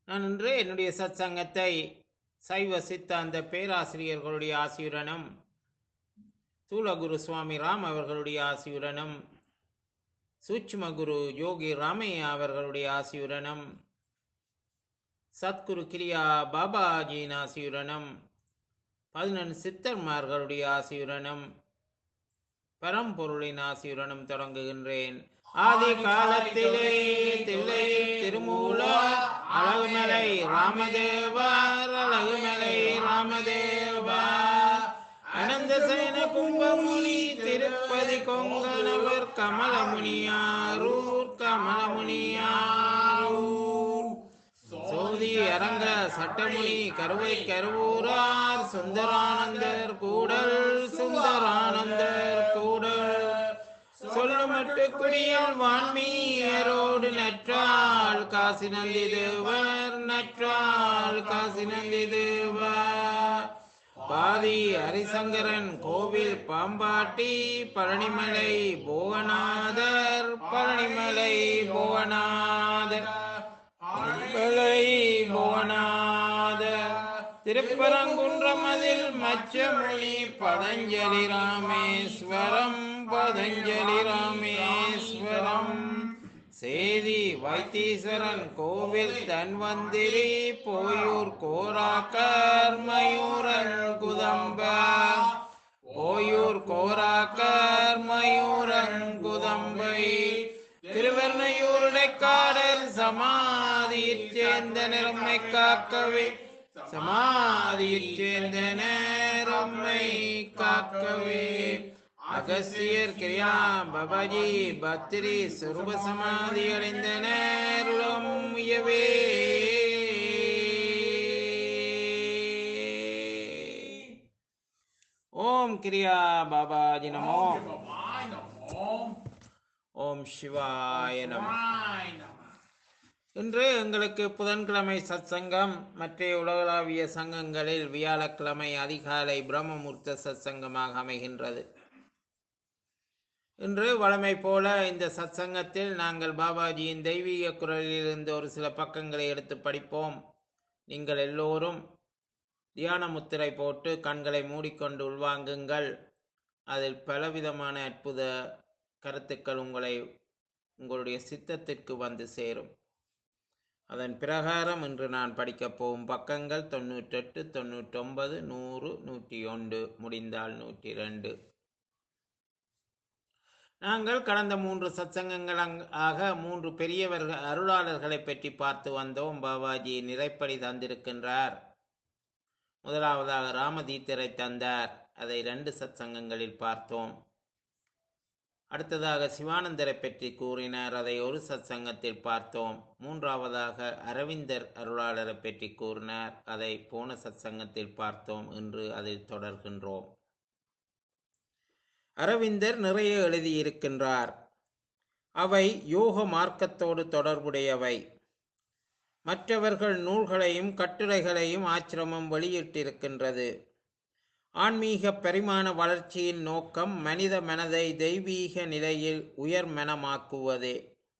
நான் இன்று என்னுடைய சத்சங்கத்தை சைவ சித்தாந்த பேராசிரியர்களுடைய ஆசியுடனும் சூலகுரு சுவாமி ராம் அவர்களுடைய ஆசியுடனும் சூட்சும குரு யோகி ராமையா அவர்களுடைய ஆசியுடனும் சத்குரு கிரியா பாபாஜியின் ஆசியுடனும் பதினெண் சித்தர்மார்களுடைய ஆசியுடனும் பரம்பொருளின் ஆசியுடனும் தொடங்குகின்றேன் ஆதி காலத்திலே தில்லை திருமூல அழகுமலை ராமதேவர் அழகுமலை ராமதேவா அனந்த சேன கும்பமுனி திருப்பதி கொங்கணவர் கமலமுனியாரூர் கமலமுனியாரூர் சோதி அரங்க சட்டமுனி கருவை கருவூரார் சுந்தரானந்தர் கூடல் சுந்தரானந்தர் கூடல் சொல்லுமட்டு குடியால் வான்மீயரோடு நற்றாள் காசி நந்தி தேவர் நற்றாள் காசி நந்தி தேவர் பாதி ஹரிசங்கரன் கோவில் பாம்பாட்டி பழனிமலை புவனாதர் பழனிமலை புவனாதர் பழனிமலை புவனாதர் திருப்பரங்குன்றம் அதில் மச்சமொழி பதஞ்சலி ராமேஸ்வரம் பதஞ்சலி ராமேஸ்வரம் சேதி வைத்தீஸ்வரன் கோவில் தன்வந்திரி போயூர் கோராக்கர் மயூரன் குதம்ப போயூர் கோராக்கர் மயூரன் குதம்பை திருவெண்ணையூருடைக்காடல் சமாதியிற் சேர்ந்த நிறமை காக்கவே சமாதியிற் சேர்ந்த நேரம்மை காக்கவே அகஸ்தியர் கிரியா பபாஜி பத்திரி சுரூப சமாதி அடைந்த நேருளம் உயவே ஓம் கிரியா பாபாஜி நமோ ஓம் சிவாய நமோ இன்று எங்களுக்கு புதன்கிழமை சத்சங்கம் மற்ற உலகளாவிய சங்கங்களில் வியாழக்கிழமை அதிகாலை பிரம்மமுர்த்த சத்சங்கமாக அமைகின்றது இன்று வழமை போல இந்த சத்சங்கத்தில் நாங்கள் பாபாஜியின் தெய்வீக குரலிலிருந்து ஒரு சில பக்கங்களை எடுத்து படிப்போம் நீங்கள் எல்லோரும் தியான முத்திரை போட்டு கண்களை மூடிக்கொண்டு உள்வாங்குங்கள் அதில் பலவிதமான அற்புத கருத்துக்கள் உங்களை உங்களுடைய சித்தத்திற்கு வந்து சேரும் அதன் பிரகாரம் இன்று நான் படிக்கப் போகும் பக்கங்கள் தொண்ணூற்றெட்டு தொண்ணூற்றொன்பது நூறு நூற்றி ஒன்று முடிந்தால் நூற்றி ரெண்டு நாங்கள் கடந்த மூன்று சத்சங்கங்கள் ஆக மூன்று பெரியவர்கள் அருளாளர்களை பற்றி பார்த்து வந்தோம் பாபாஜி நிறைப்படி தந்திருக்கின்றார் முதலாவதாக ராமதீத்தரை தந்தார் அதை ரெண்டு சத்சங்கங்களில் பார்த்தோம் அடுத்ததாக சிவானந்தரை பற்றி கூறினார் அதை ஒரு சத்சங்கத்தில் பார்த்தோம் மூன்றாவதாக அரவிந்தர் அருளாளரை பற்றி கூறினார் அதை போன சத்சங்கத்தில் பார்த்தோம் என்று அதில் தொடர்கின்றோம் அரவிந்தர் நிறைய எழுதியிருக்கின்றார் அவை யோக மார்க்கத்தோடு தொடர்புடையவை மற்றவர்கள் நூல்களையும் கட்டுரைகளையும் ஆச்சிரமம் வெளியிட்டிருக்கின்றது ஆன்மீக பரிமாண வளர்ச்சியின் நோக்கம் மனித மனதை தெய்வீக நிலையில் உயர்மனமாக்குவதே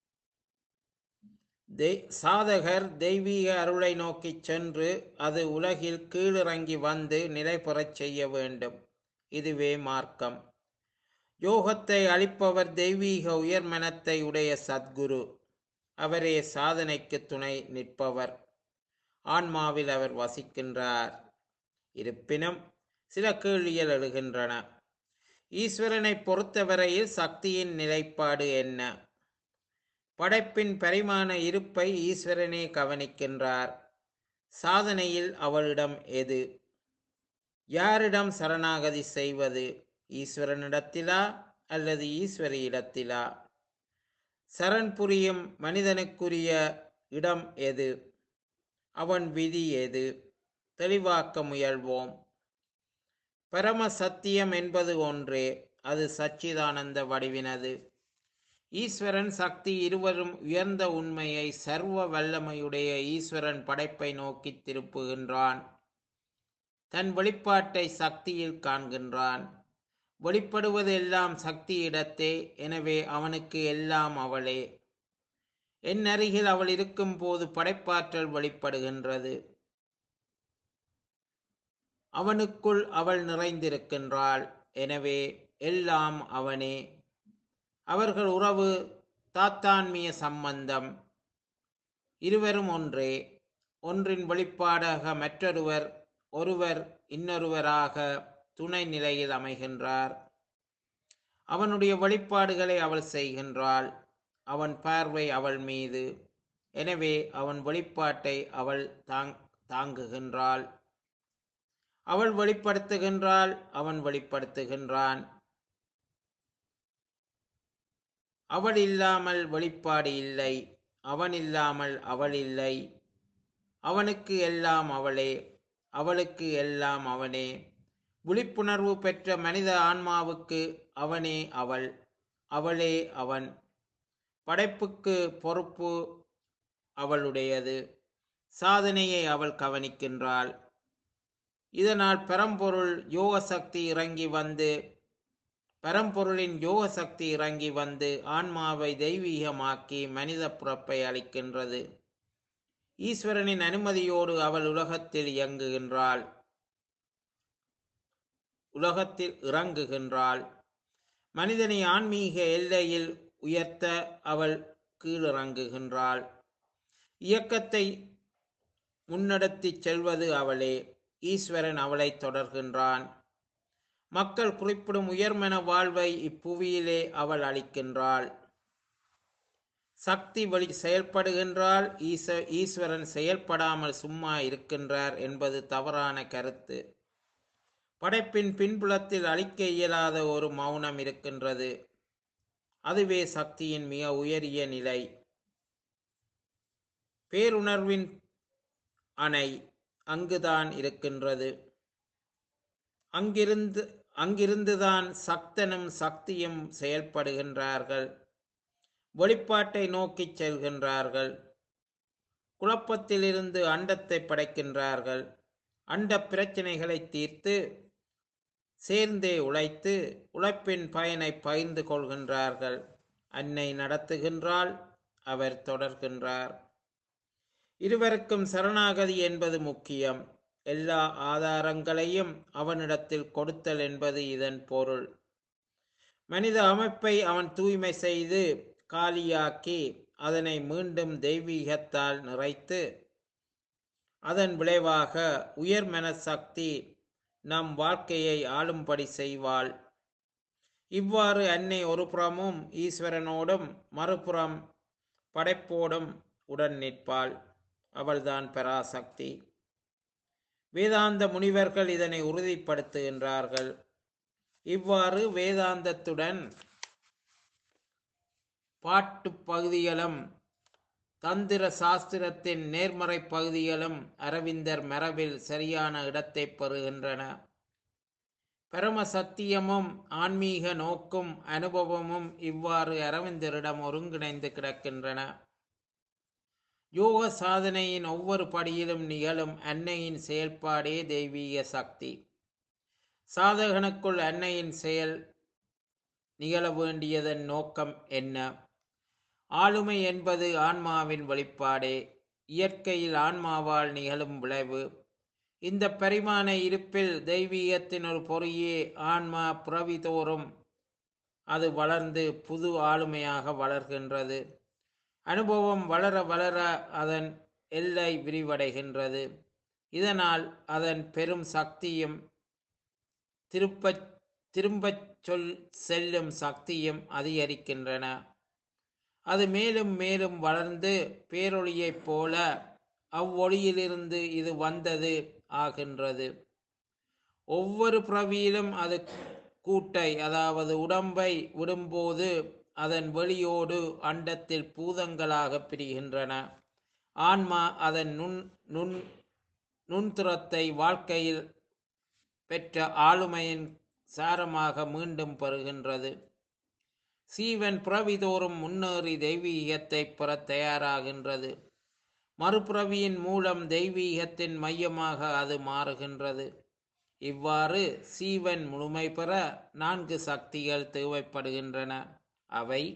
சாதகர் தெய்வீக அருளை நோக்கி சென்று அது உலகில் கீழிறங்கி வந்து நிலை பெறச் செய்ய வேண்டும் இதுவே மார்க்கம் யோகத்தை அளிப்பவர் தெய்வீக உயர்மனத்தை உடைய சத்குரு அவரே சாதனைக்கு துணை நிற்பவர் ஆன்மாவில் அவர் வசிக்கின்றார் இருப்பினும் சில கேள்விகள் எழுகின்றன ஈஸ்வரனை பொறுத்தவரையில் சக்தியின் நிலைப்பாடு என்ன படைப்பின் பரிமாண இருப்பை ஈஸ்வரனே கவனிக்கின்றார் சாதனையில் அவளிடம் எது யாரிடம் சரணாகதி செய்வது ஈஸ்வரனிடத்திலா அல்லது ஈஸ்வரியிடத்திலா சரண் புரியும் மனிதனுக்குரிய இடம் எது அவன் விதி எது தெளிவாக்க முயல்வோம் பரம சத்தியம் என்பது ஒன்றே அது சச்சிதானந்த வடிவினது ஈஸ்வரன் சக்தி இருவரும் உயர்ந்த உண்மையை சர்வ வல்லமையுடைய ஈஸ்வரன் படைப்பை நோக்கி திருப்புகின்றான் தன் வெளிப்பாட்டை சக்தியில் காண்கின்றான் வெளிப்படுவது எல்லாம் சக்தி இடத்தே எனவே அவனுக்கு எல்லாம் அவளே என் அருகில் அவள் இருக்கும் போது படைப்பாற்றல் வெளிப்படுகின்றது அவனுக்குள் அவள் நிறைந்திருக்கின்றாள் எனவே எல்லாம் அவனே அவர்கள் உறவு தாத்தான்மிய சம்பந்தம் இருவரும் ஒன்றே ஒன்றின் வெளிப்பாடாக மற்றொருவர் ஒருவர் இன்னொருவராக துணை நிலையில் அமைகின்றார் அவனுடைய வெளிப்பாடுகளை அவள் செய்கின்றாள் அவன் பார்வை அவள் மீது எனவே அவன் வெளிப்பாட்டை அவள் தாங் தாங்குகின்றாள் அவள் வெளிப்படுத்துகின்றாள் அவன் வெளிப்படுத்துகின்றான் அவள் இல்லாமல் வெளிப்பாடு இல்லை அவன் இல்லாமல் அவள் இல்லை அவனுக்கு எல்லாம் அவளே அவளுக்கு எல்லாம் அவனே விழிப்புணர்வு பெற்ற மனித ஆன்மாவுக்கு அவனே அவள் அவளே அவன் படைப்புக்கு பொறுப்பு அவளுடையது சாதனையை அவள் கவனிக்கின்றாள் இதனால் பரம்பொருள் யோக சக்தி இறங்கி வந்து பரம்பொருளின் யோக சக்தி இறங்கி வந்து ஆன்மாவை தெய்வீகமாக்கி மனித பிறப்பை அளிக்கின்றது ஈஸ்வரனின் அனுமதியோடு அவள் உலகத்தில் இயங்குகின்றாள் உலகத்தில் இறங்குகின்றாள் மனிதனை ஆன்மீக எல்லையில் உயர்த்த அவள் கீழிறங்குகின்றாள் இயக்கத்தை முன்னெடுத்துச் செல்வது அவளே ஈஸ்வரன் அவளை தொடர்கின்றான் மக்கள் குறிப்பிடும் உயர்மன வாழ்வை இப்புவியிலே அவள் அளிக்கின்றாள் சக்தி வழி செயல்படுகின்றால் ஈச ஈஸ்வரன் செயல்படாமல் சும்மா இருக்கின்றார் என்பது தவறான கருத்து படைப்பின் பின்புலத்தில் அழிக்க இயலாத ஒரு மௌனம் இருக்கின்றது அதுவே சக்தியின் மிக உயரிய நிலை பேருணர்வின் அணை அங்குதான் இருக்கின்றது அங்கிருந்து அங்கிருந்துதான் சக்தனும் சக்தியும் செயல்படுகின்றார்கள் வெளிப்பாட்டை நோக்கிச் செல்கின்றார்கள் குழப்பத்திலிருந்து அண்டத்தை படைக்கின்றார்கள் அண்ட பிரச்சனைகளை தீர்த்து சேர்ந்தே உழைத்து உழைப்பின் பயனை பகிர்ந்து கொள்கின்றார்கள் அன்னை நடத்துகின்றாள் அவர் தொடர்கின்றார் இருவருக்கும் சரணாகதி என்பது முக்கியம் எல்லா ஆதாரங்களையும் அவனிடத்தில் கொடுத்தல் என்பது இதன் பொருள் மனித அமைப்பை அவன் தூய்மை செய்து காலியாக்கி அதனை மீண்டும் தெய்வீகத்தால் நிறைத்து அதன் விளைவாக உயர் மனசக்தி நம் வாழ்க்கையை ஆளும்படி செய்வாள் இவ்வாறு அன்னை ஒரு புறமும் ஈஸ்வரனோடும் மறுபுறம் படைப்போடும் உடன் நிற்பாள் அவள்தான் பராசக்தி வேதாந்த முனிவர்கள் இதனை உறுதிப்படுத்துகின்றார்கள் இவ்வாறு வேதாந்தத்துடன் பாட்டு பகுதிகளும் தந்திர சாஸ்திரத்தின் நேர்மறை பகுதிகளும் அரவிந்தர் மரபில் சரியான இடத்தை பெறுகின்றன பரம சத்தியமும் ஆன்மீக நோக்கும் அனுபவமும் இவ்வாறு அரவிந்தரிடம் ஒருங்கிணைந்து கிடக்கின்றன யோக சாதனையின் ஒவ்வொரு படியிலும் நிகழும் அன்னையின் செயல்பாடே தெய்வீக சக்தி சாதகனுக்குள் அன்னையின் செயல் நிகழ வேண்டியதன் நோக்கம் என்ன ஆளுமை என்பது ஆன்மாவின் வெளிப்பாடே இயற்கையில் ஆன்மாவால் நிகழும் விளைவு இந்த பரிமாண இருப்பில் தெய்வீகத்தின் ஒரு பொறியே ஆன்மா புறவிதோறும் அது வளர்ந்து புது ஆளுமையாக வளர்கின்றது அனுபவம் வளர வளர அதன் எல்லை விரிவடைகின்றது இதனால் அதன் பெரும் சக்தியும் திருப்பச் திரும்பச் சொல் செல்லும் சக்தியும் அதிகரிக்கின்றன அது மேலும் மேலும் வளர்ந்து பேரொளியைப் போல அவ்வொளியிலிருந்து இது வந்தது ஆகின்றது ஒவ்வொரு பிரவியிலும் அது கூட்டை அதாவது உடம்பை விடும்போது அதன் வெளியோடு அண்டத்தில் பூதங்களாக பிரிகின்றன ஆன்மா அதன் நுண் நுண் நுண்துரத்தை வாழ்க்கையில் பெற்ற ஆளுமையின் சாரமாக மீண்டும் பெறுகின்றது சீவன் புறவிதோறும் முன்னேறி தெய்வீகத்தை பெற தயாராகின்றது மறுபிறவியின் மூலம் தெய்வீகத்தின் மையமாக அது மாறுகின்றது இவ்வாறு சீவன் முழுமை பெற நான்கு சக்திகள் தேவைப்படுகின்றன அவை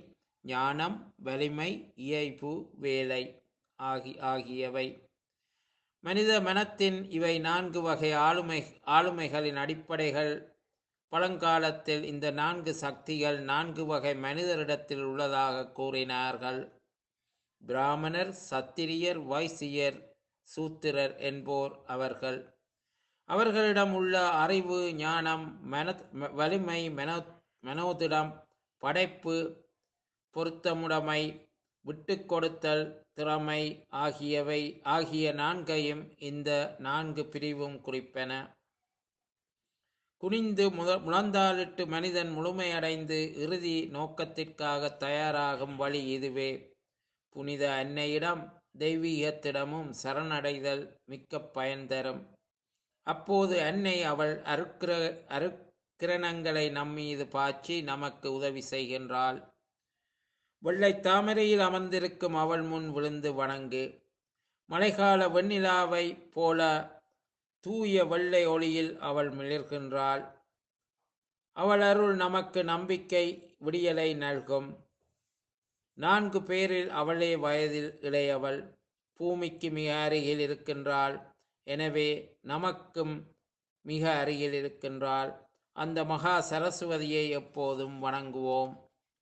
ஞானம் வலிமை இயைபு வேலை ஆகி ஆகியவை மனித மனத்தின் இவை நான்கு வகை ஆளுமை ஆளுமைகளின் அடிப்படைகள் பழங்காலத்தில் இந்த நான்கு சக்திகள் நான்கு வகை மனிதரிடத்தில் உள்ளதாக கூறினார்கள் பிராமணர் சத்திரியர் வைசியர் சூத்திரர் என்போர் அவர்கள் அவர்களிடம் உள்ள அறிவு ஞானம் மன வலிமை மனோ மனோதிடம் படைப்பு பொருத்தமுடைமை விட்டு கொடுத்தல் திறமை ஆகியவை ஆகிய நான்கையும் இந்த நான்கு பிரிவும் குறிப்பன குனிந்து முத முழந்தாளிட்டு மனிதன் முழுமையடைந்து இறுதி நோக்கத்திற்காக தயாராகும் வழி இதுவே புனித அன்னையிடம் தெய்வீகத்திடமும் சரணடைதல் மிக்க பயன் தரும் அப்போது அன்னை அவள் அருக்கிர அருக்கிரணங்களை நம்மீது பாய்ச்சி நமக்கு உதவி செய்கின்றாள் வெள்ளை தாமரையில் அமர்ந்திருக்கும் அவள் முன் விழுந்து வணங்கு மழைக்கால வெண்ணிலாவை போல தூய வெள்ளை ஒளியில் அவள் மிளிர்கின்றாள் அவள் அருள் நமக்கு நம்பிக்கை விடியலை நல்கும் நான்கு பேரில் அவளே வயதில் இளையவள் பூமிக்கு மிக அருகில் இருக்கின்றாள் எனவே நமக்கும் மிக அருகில் இருக்கின்றாள் அந்த மகா சரஸ்வதியை எப்போதும் வணங்குவோம்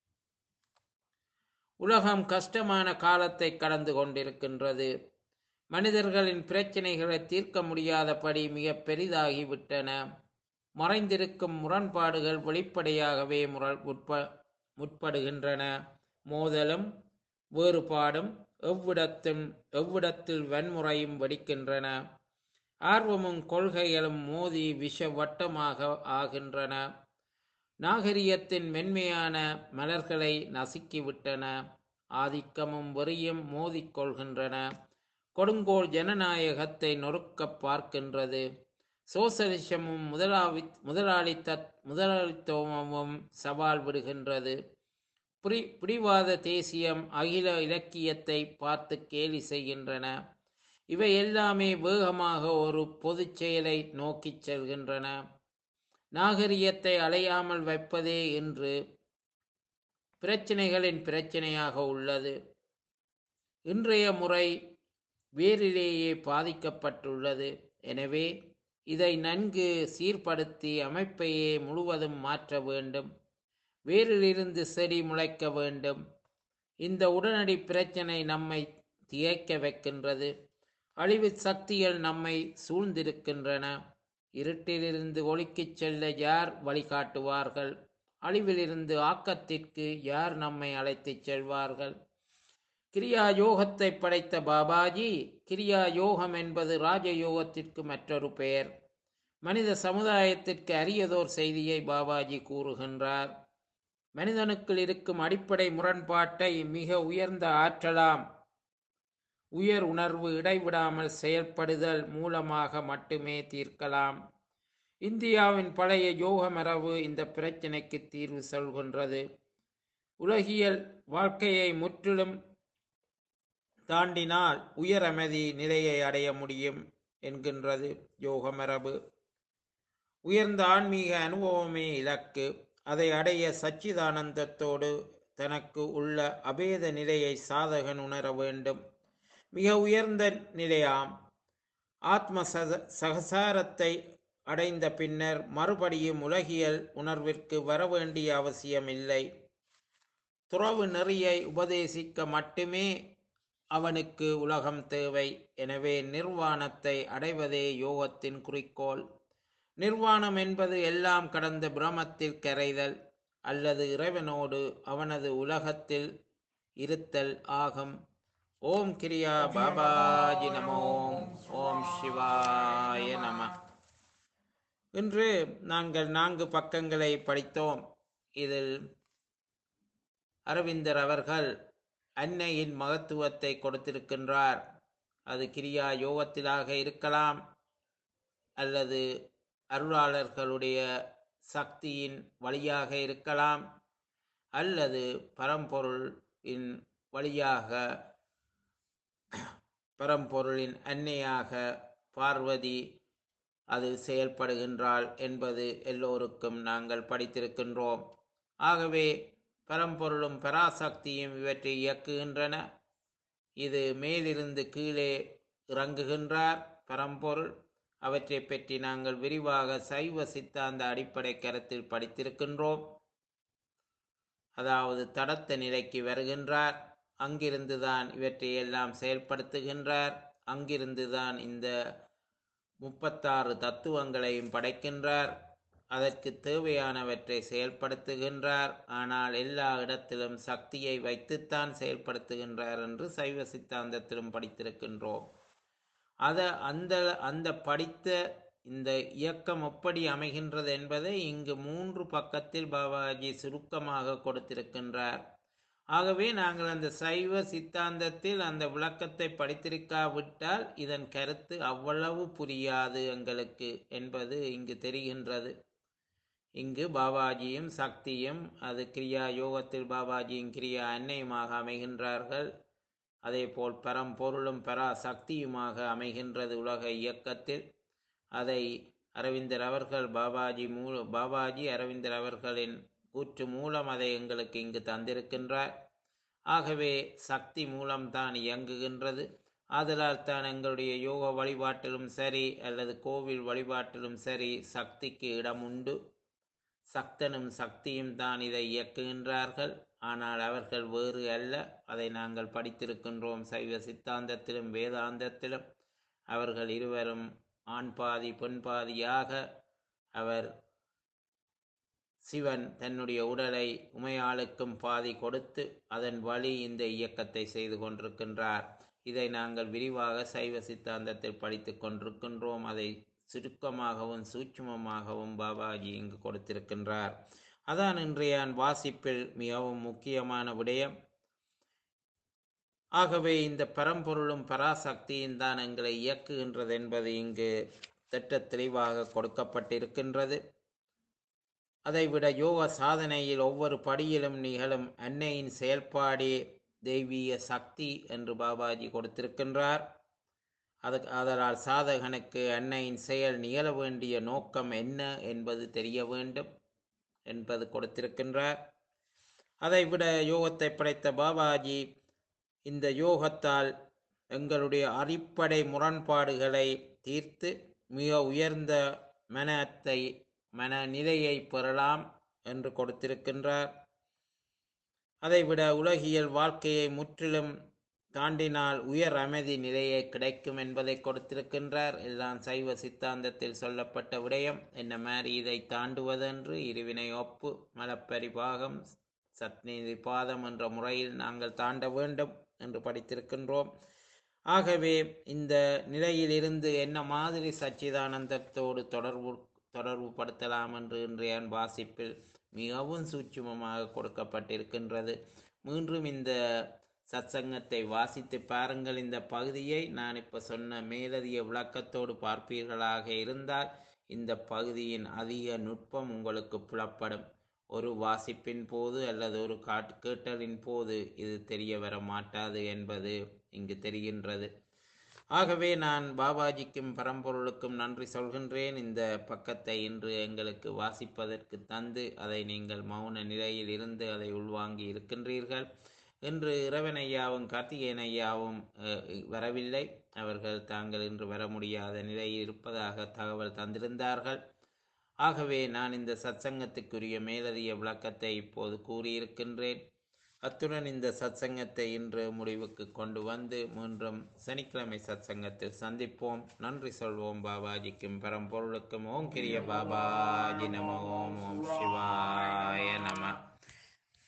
உலகம் கஷ்டமான காலத்தை கடந்து கொண்டிருக்கின்றது மனிதர்களின் பிரச்சனைகளை தீர்க்க முடியாதபடி மிக பெரிதாகிவிட்டன மறைந்திருக்கும் முரண்பாடுகள் வெளிப்படையாகவே முர முற்ப முற்படுகின்றன மோதலும் வேறுபாடும் எவ்விடத்தும் எவ்விடத்தில் வன்முறையும் வெடிக்கின்றன ஆர்வமும் கொள்கைகளும் மோதி விஷ வட்டமாக ஆகின்றன நாகரிகத்தின் மென்மையான மலர்களை நசுக்கிவிட்டன ஆதிக்கமும் வெறியும் மோதிக்கொள்கின்றன கொடுங்கோல் ஜனநாயகத்தை நொறுக்கப் பார்க்கின்றது சோசலிசமும் முதலாளி முதலாளித்த முதலாளித்துவமும் சவால் விடுகின்றது பிரி பிடிவாத தேசியம் அகில இலக்கியத்தை பார்த்து கேலி செய்கின்றன இவை எல்லாமே வேகமாக ஒரு பொதுச் செயலை நோக்கிச் செல்கின்றன நாகரிகத்தை அலையாமல் வைப்பதே என்று பிரச்சனைகளின் பிரச்சனையாக உள்ளது இன்றைய முறை வேரிலேயே பாதிக்கப்பட்டுள்ளது எனவே இதை நன்கு சீர்படுத்தி அமைப்பையே முழுவதும் மாற்ற வேண்டும் வேரிலிருந்து செடி முளைக்க வேண்டும் இந்த உடனடி பிரச்சனை நம்மை திகைக்க வைக்கின்றது அழிவு சக்திகள் நம்மை சூழ்ந்திருக்கின்றன இருட்டிலிருந்து ஒளிக்குச் செல்ல யார் வழிகாட்டுவார்கள் அழிவிலிருந்து ஆக்கத்திற்கு யார் நம்மை அழைத்துச் செல்வார்கள் கிரியா யோகத்தை படைத்த பாபாஜி கிரியா யோகம் என்பது ராஜயோகத்திற்கு மற்றொரு பெயர் மனித சமுதாயத்திற்கு அரியதோர் செய்தியை பாபாஜி கூறுகின்றார் மனிதனுக்குள் இருக்கும் அடிப்படை முரண்பாட்டை மிக உயர்ந்த ஆற்றலாம் உயர் உணர்வு இடைவிடாமல் செயல்படுதல் மூலமாக மட்டுமே தீர்க்கலாம் இந்தியாவின் பழைய யோக மரபு இந்த பிரச்சினைக்கு தீர்வு சொல்கின்றது உலகியல் வாழ்க்கையை முற்றிலும் தாண்டினால் உயர் அமைதி நிலையை அடைய முடியும் என்கின்றது யோக மரபு உயர்ந்த ஆன்மீக அனுபவமே இலக்கு அதை அடைய சச்சிதானந்தத்தோடு தனக்கு உள்ள அபேத நிலையை சாதகன் உணர வேண்டும் மிக உயர்ந்த நிலையாம் ஆத்ம சத சகசாரத்தை அடைந்த பின்னர் மறுபடியும் உலகியல் உணர்விற்கு வரவேண்டிய அவசியமில்லை துறவு நெறியை உபதேசிக்க மட்டுமே அவனுக்கு உலகம் தேவை எனவே நிர்வாணத்தை அடைவதே யோகத்தின் குறிக்கோள் நிர்வாணம் என்பது எல்லாம் கடந்த பிரமத்தில் கரைதல் அல்லது இறைவனோடு அவனது உலகத்தில் இருத்தல் ஆகும் ஓம் கிரியா பாபாஜி நமோ ஓம் சிவாய நம இன்று நாங்கள் நான்கு பக்கங்களை படித்தோம் இதில் அரவிந்தர் அவர்கள் அன்னையின் மகத்துவத்தை கொடுத்திருக்கின்றார் அது கிரியா யோகத்திலாக இருக்கலாம் அல்லது அருளாளர்களுடைய சக்தியின் வழியாக இருக்கலாம் அல்லது பரம்பொருளின் வழியாக பரம்பொருளின் அன்னையாக பார்வதி அது செயல்படுகின்றாள் என்பது எல்லோருக்கும் நாங்கள் படித்திருக்கின்றோம் ஆகவே பரம்பொருளும் பராசக்தியும் இவற்றை இயக்குகின்றன இது மேலிருந்து கீழே இறங்குகின்றார் பரம்பொருள் அவற்றை பற்றி நாங்கள் விரிவாக சைவ சித்தாந்த அடிப்படை கருத்தில் படித்திருக்கின்றோம் அதாவது தடத்த நிலைக்கு வருகின்றார் அங்கிருந்துதான் இவற்றை எல்லாம் செயல்படுத்துகின்றார் அங்கிருந்துதான் இந்த முப்பத்தாறு தத்துவங்களையும் படைக்கின்றார் அதற்கு தேவையானவற்றை செயல்படுத்துகின்றார் ஆனால் எல்லா இடத்திலும் சக்தியை வைத்துத்தான் செயல்படுத்துகின்றார் என்று சைவ சித்தாந்தத்திலும் படித்திருக்கின்றோம் அத அந்த அந்த படித்த இந்த இயக்கம் எப்படி அமைகின்றது என்பதை இங்கு மூன்று பக்கத்தில் பாபாஜி சுருக்கமாக கொடுத்திருக்கின்றார் ஆகவே நாங்கள் அந்த சைவ சித்தாந்தத்தில் அந்த விளக்கத்தை படித்திருக்காவிட்டால் இதன் கருத்து அவ்வளவு புரியாது எங்களுக்கு என்பது இங்கு தெரிகின்றது இங்கு பாபாஜியும் சக்தியும் அது கிரியா யோகத்தில் பாபாஜியும் கிரியா அன்னையுமாக அமைகின்றார்கள் அதேபோல் பரம்பொருளும் பரா சக்தியுமாக அமைகின்றது உலக இயக்கத்தில் அதை அரவிந்தர் அவர்கள் பாபாஜி மூல பாபாஜி அரவிந்தர் அவர்களின் கூற்று மூலம் அதை எங்களுக்கு இங்கு தந்திருக்கின்றார் ஆகவே சக்தி மூலம்தான் இயங்குகின்றது ஆதலால் தான் எங்களுடைய யோக வழிபாட்டிலும் சரி அல்லது கோவில் வழிபாட்டிலும் சரி சக்திக்கு இடம் உண்டு சக்தனும் சக்தியும் தான் இதை இயக்குகின்றார்கள் ஆனால் அவர்கள் வேறு அல்ல அதை நாங்கள் படித்திருக்கின்றோம் சைவ சித்தாந்தத்திலும் வேதாந்தத்திலும் அவர்கள் இருவரும் ஆண் பாதி பெண் பாதியாக அவர் சிவன் தன்னுடைய உடலை உமையாளுக்கும் பாதி கொடுத்து அதன் வழி இந்த இயக்கத்தை செய்து கொண்டிருக்கின்றார் இதை நாங்கள் விரிவாக சைவ சித்தாந்தத்தில் படித்து கொண்டிருக்கின்றோம் அதை சுருக்கமாகவும் சூட்சுமமாகவும் பாபாஜி இங்கு கொடுத்திருக்கின்றார் அதான் இன்றைய வாசிப்பில் மிகவும் முக்கியமான விடயம் ஆகவே இந்த பரம்பொருளும் பராசக்தியும் தான் எங்களை இயக்குகின்றது என்பது இங்கு திட்ட தெளிவாக கொடுக்கப்பட்டிருக்கின்றது அதைவிட யோக சாதனையில் ஒவ்வொரு படியிலும் நிகழும் அன்னையின் செயல்பாடே தெய்வீக சக்தி என்று பாபாஜி கொடுத்திருக்கின்றார் அது அதனால் சாதகனுக்கு அன்னையின் செயல் நிகழ வேண்டிய நோக்கம் என்ன என்பது தெரிய வேண்டும் என்பது கொடுத்திருக்கின்றார் அதைவிட யோகத்தை படைத்த பாபாஜி இந்த யோகத்தால் எங்களுடைய அடிப்படை முரண்பாடுகளை தீர்த்து மிக உயர்ந்த மனத்தை மனநிலையை பெறலாம் என்று கொடுத்திருக்கின்றார் அதைவிட உலகியல் வாழ்க்கையை முற்றிலும் தாண்டினால் உயர் அமைதி நிலையை கிடைக்கும் என்பதை கொடுத்திருக்கின்றார் எல்லாம் சைவ சித்தாந்தத்தில் சொல்லப்பட்ட விடயம் என்ன மாதிரி இதை தாண்டுவதென்று இருவினை ஒப்பு மலப்பரிபாகம் சத்நீதி பாதம் என்ற முறையில் நாங்கள் தாண்ட வேண்டும் என்று படித்திருக்கின்றோம் ஆகவே இந்த நிலையிலிருந்து என்ன மாதிரி சச்சிதானந்தத்தோடு தொடர்பு தொடர்பு படுத்தலாம் என்று இன்றைய வாசிப்பில் மிகவும் சூட்சுமமாக கொடுக்கப்பட்டிருக்கின்றது மீண்டும் இந்த சத்சங்கத்தை வாசித்து பாருங்கள் இந்த பகுதியை நான் இப்போ சொன்ன மேலதிக விளக்கத்தோடு பார்ப்பீர்களாக இருந்தால் இந்த பகுதியின் அதிக நுட்பம் உங்களுக்கு புலப்படும் ஒரு வாசிப்பின் போது அல்லது ஒரு காட்டு கேட்டலின் போது இது தெரிய வர மாட்டாது என்பது இங்கு தெரிகின்றது ஆகவே நான் பாபாஜிக்கும் பரம்பொருளுக்கும் நன்றி சொல்கின்றேன் இந்த பக்கத்தை இன்று எங்களுக்கு வாசிப்பதற்கு தந்து அதை நீங்கள் மௌன நிலையில் இருந்து அதை உள்வாங்கி இருக்கின்றீர்கள் இன்று இறைவன் ஐயாவும் கார்த்திகேயன் ஐயாவும் அஹ், வரவில்லை அவர்கள் தாங்கள் இன்று வர முடியாத நிலையில் இருப்பதாக தகவல் தந்திருந்தார்கள் ஆகவே நான் இந்த சத்சங்கத்துக்குரிய மேலதிக விளக்கத்தை இப்போது கூறியிருக்கின்றேன் அத்துடன் இந்த சத்சங்கத்தை இன்று முடிவுக்கு கொண்டு வந்து மூன்றும் சனிக்கிழமை சத்சங்கத்தில் சந்திப்போம் நன்றி சொல்வோம் பாபாஜிக்கும் பரம்பொருளுக்கும் ஓம் கிரிய பாபாஜி நம ஓம் ஓம்